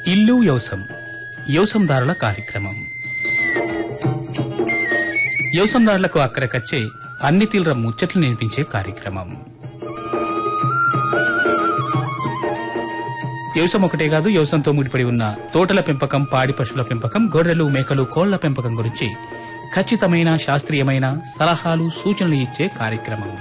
ఇల్లు యవసం యవసందారుల కార్యక్రమం యవసందారులకు అక్కరకచ్చే అన్ని తీవ్ర ముచ్చట్లు నేర్పించే కార్యక్రమం వ్యవసాయం ఒకటే కాదు వ్యవసాయంతో ముడిపడి ఉన్న తోటల పెంపకం పాడి పశువుల పెంపకం గొర్రెలు మేకలు కోళ్ల పెంపకం గురించి ఖచ్చితమైన శాస్త్రీయమైన సలహాలు సూచనలు ఇచ్చే కార్యక్రమం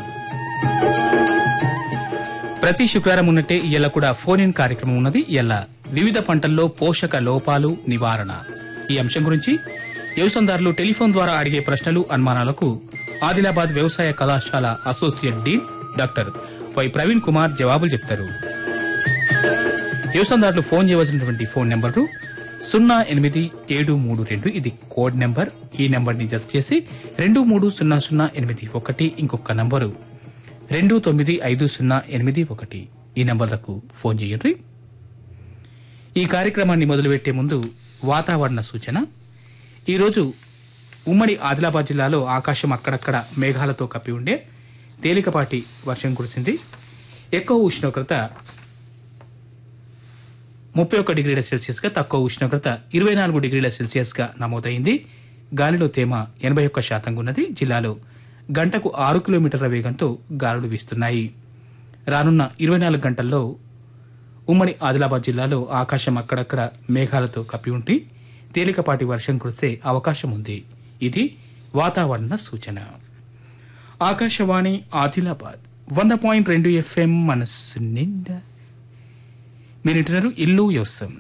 ప్రతి శుక్రవారం ఉన్నట్టే ఇయ్యాల కూడా ఫోన్ ఇన్ కార్యక్రమం ఉన్నది ఇయ్యాల వివిధ పంటల్లో పోషక లోపాలు నివారణ ఈ అంశం గురించి వ్యవసాయదారులు టెలిఫోన్ ద్వారా అడిగే ప్రశ్నలు అనుమానాలకు ఆదిలాబాద్ వ్యవసాయ కళాశాల associate dean doctor Y Praveen Kumar జవాబులు చెప్తారు వ్యవసాయదారులు ఫోన్ చేయవలసినటువంటి ఫోన్ నెంబర్లు సున్నా ఎనిమిది ఏడు మూడు రెండు ఇది కోడ్ నెంబర్ ఈ నెంబర్ ని జత చేసి రెండు మూడు సున్నా సున్నా ఎనిమిది ఒకటి ఇంకొక నంబరు రెండు తొమ్మిది ఐదు సున్నా ఎనిమిది ఒకటి ఈ నంబర్లకు ఫోన్ చేయండి ఈ కార్యక్రమాన్ని మొదలుపెట్టే ముందు వాతావరణ సూచన ఈరోజు ఉమ్మడి ఆదిలాబాద్ జిల్లాలో ఆకాశం అక్కడక్కడ మేఘాలతో కప్పి ఉండే తేలికపాటి వర్షం కురిసింది ఎక్కువ ఉష్ణోగ్రత ముప్పై ఒక్క డిగ్రీల సెల్సియస్గా తక్కువ ఉష్ణోగ్రత ఇరవై నాలుగు డిగ్రీల సెల్సియస్గా నమోదైంది గాలిలో తేమ ఎనభై ఒక్క శాతంగా ఉన్నది జిల్లాలో గంటకు ఆరు కిలోమీటర్ల వేగంతో గాలులు వీస్తున్నాయి రానున్న ఇరవై నాలుగు గంటల్లో ఉమ్మడి ఆదిలాబాద్ జిల్లాలో ఆకాశం అక్కడక్కడ మేఘాలతో కప్పి ఉండి తేలికపాటి వర్షం కురిసే అవకాశం ఉంది ఇది వాతావరణ సూచన ఆకాశవాణి ఆదిలాబాద్ వంద పాయింట్ రెండు ఎఫ్ఎం మనస్సు నిండా మీరు వింటున్నారు ఇల్లు వ్యవసాయం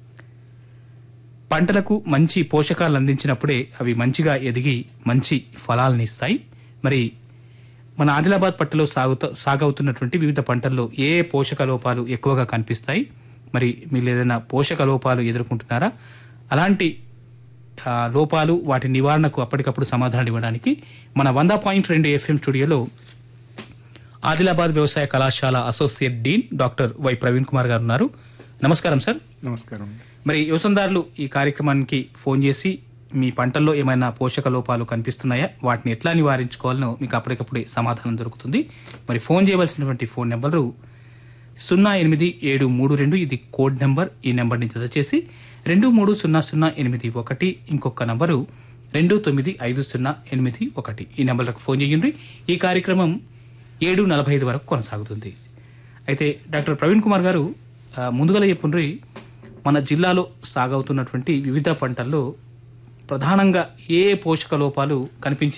పంటలకు మంచి పోషకాలు అందించినప్పుడే అవి మంచిగా ఎదిగి మంచి ఫలాలను ఇస్తాయి మరి మన ఆదిలాబాద్ పట్టలో సాగుత సాగవుతున్నటువంటి వివిధ పంటల్లో ఏ ఏ పోషక లోపాలు ఎక్కువగా కనిపిస్తాయి మరి మీరు ఏదైనా పోషక లోపాలు ఎదుర్కొంటున్నారా అలాంటి ఆ, లోపాలు వాటి నివారణకు అప్పటికప్పుడు సమాధానం ఇవ్వడానికి మన వంద పాయింట్ రెండు ఎఫ్ఎం స్టూడియోలో ఆదిలాబాద్ వ్యవసాయ కళాశాల associate dean doctor Y Praveen Kumar garu ఉన్నారు నమస్కారం సార్ నమస్కారం మరి వ్యవసాయదారులు ఈ కార్యక్రమానికి ఫోన్ చేసి మీ పంటల్లో ఏమైనా పోషక లోపాలు కనిపిస్తున్నాయా వాటిని ఎట్లా నివారించుకోవాలనో మీకు అప్పటికప్పుడే సమాధానం దొరుకుతుంది మరి ఫోన్ చేయవలసినటువంటి ఫోన్ నెంబరు సున్నా ఎనిమిది ఏడు మూడు రెండు ఇది కోడ్ నెంబర్ ఈ నెంబర్ని జత చేసి రెండు మూడు సున్నా సున్నా ఎనిమిది ఒకటి ఇంకొక నంబరు రెండు తొమ్మిది ఐదు సున్నా ఎనిమిది ఒకటి ఈ నెంబర్లకు ఫోన్ చేయండి ఈ కార్యక్రమం ఏడు నలభై ఐదు వరకు కొనసాగుతుంది అయితే డాక్టర్ ప్రవీణ్ కుమార్ గారు ఆ, ముందుగా చెప్పుండ్రి మన జిల్లాలో సాగవుతున్నటువంటి వివిధ పంటల్లో ప్రధానంగా ఏ పోషక లోపాలు కనిపించే